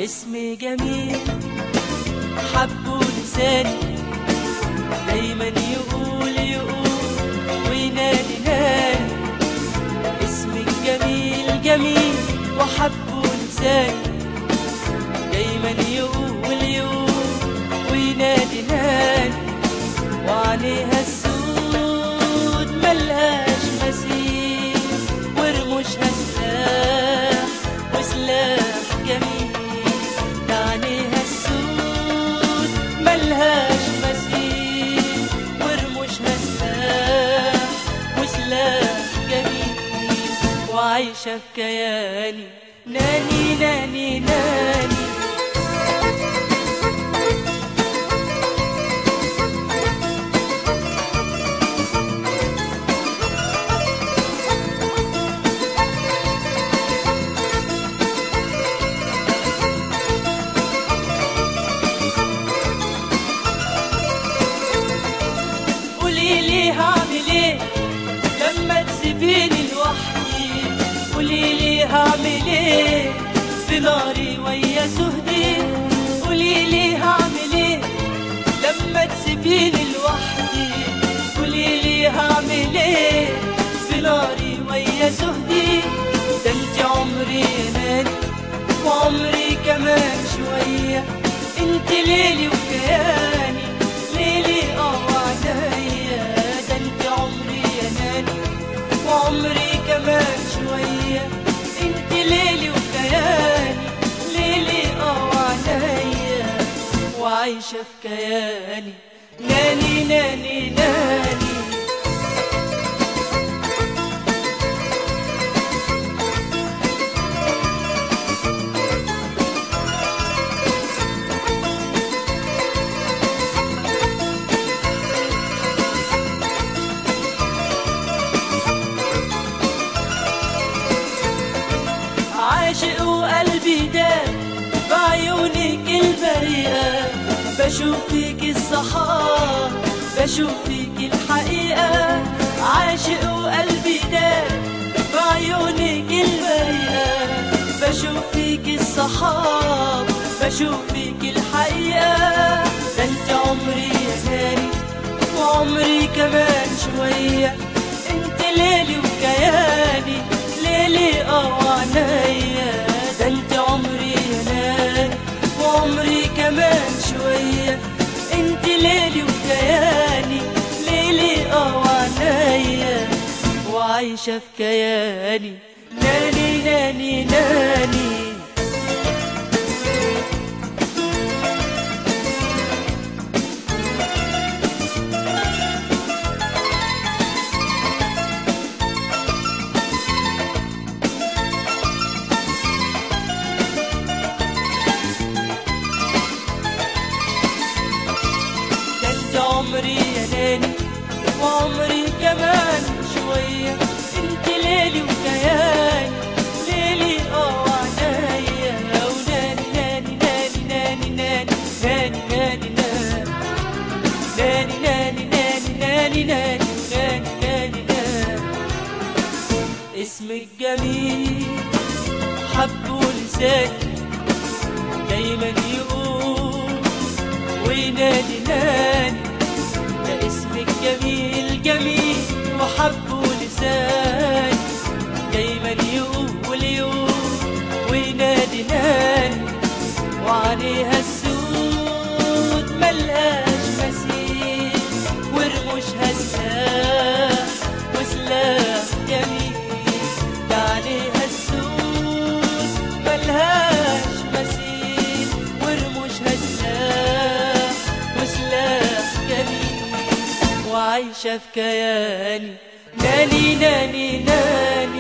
اسم جميل حبه لساني دايما يقول يقول وينادي نادي اسمك جميل جميل وحبه لساني دايما يقول يقول وينادي نادي وعليها السود ملهاش مثيل ورموشها سلاح وسلاح جميل عليها السود ملهاش مثيل ورموشها سلاح وسلاح جميل وعايشة في كياني ناني ناني ناني قولي لي هعمل ايه لما تسيبيني لوحدي قولي لي هعمل ايه في ناري ويا سهدي قولي لي هعمل ايه لما تسيبيني لوحدي قولي لي هعمل ايه في ناري ويا سهدي ده انت عمري يا ناني وعمري كمان شوية انت ليلي وكياني ليلي اه وعدايا ده انت عمري يا ناني وعمري كمان شوية انت ليلي وكياني ليلي اه وعدايا وعايشة في كياني ناني ناني ناني عاشق وقلبي داب بعيونك البريئة بشوف فيك الصحاب بشوف فيك الحقيقة عاشق وقلبي داب بعيونك البريئة بشوف فيك الصحاب بشوف فيك الحقيقة ده انت عمري يا ناني وعمري كمان شوية انت ليلي وكياني ليلي اه وعنيا ده انت عمري يا ناني وعمري كمان شوية انت ليلي وكياني ليلي اه وعنيا وعايشة في كياني ناني ناني ناني ده انت عمري يا ناني وعمري كمان شوية انت ليلي وكياني ليلي اه وعنايا وناني ناني ناني ناني ناني ناني ناني ناني ناني ناني ناني ناني ناني ناني ناني ناني اسمك جميل حبه لساني دايما يقول وينادي ناني ده اسمك جميل جميل وحبه لساني دايما يقول يقول وينادي ناني وعليها السود ملهاش مثيل ورموشها سلاح وسلاح جميل ده عليها السود ملهاش مثيل ورموشها سلاح وسلاح جميل وعايشة في كياني ناني ناني ناني